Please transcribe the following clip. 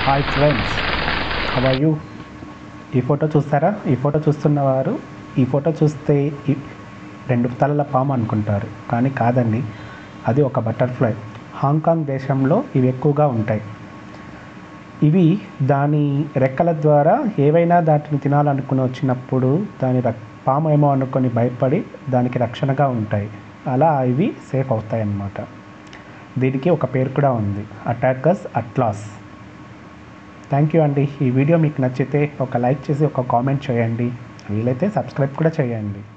hi friends how you ఈ photo చూస్తారా ఈ ఫోటో చూస్తున్న వారు ఈ ఫోటో చూస్తే ఈ రెండు తలల పాము అనుకుంటారు కానీ కాదండి అది ఒక బటర్ఫ్లై హాంకాంగ్ దేశంలో ఇవి ఎక్కువగా ఉంటాయి ఇవి దాని రెక్కల ద్వారా ఏవైనా దాటిని తినాలనుకుని వచ్చినప్పుడు దాని రక్ పాము ఏమో అనుకొని భయపడి దానికి రక్షణగా ఉంటాయి అలా ఇవి సేఫ్ అవుతాయి అన్నమాట దీనికి ఒక పేరు కూడా ఉంది అటాకస్ అట్లాస్ థ్యాంక్ యూ అండి ఈ వీడియో మీకు నచ్చితే ఒక లైక్ చేసి ఒక కామెంట్ చేయండి వీలైతే సబ్స్క్రైబ్ కూడా చేయండి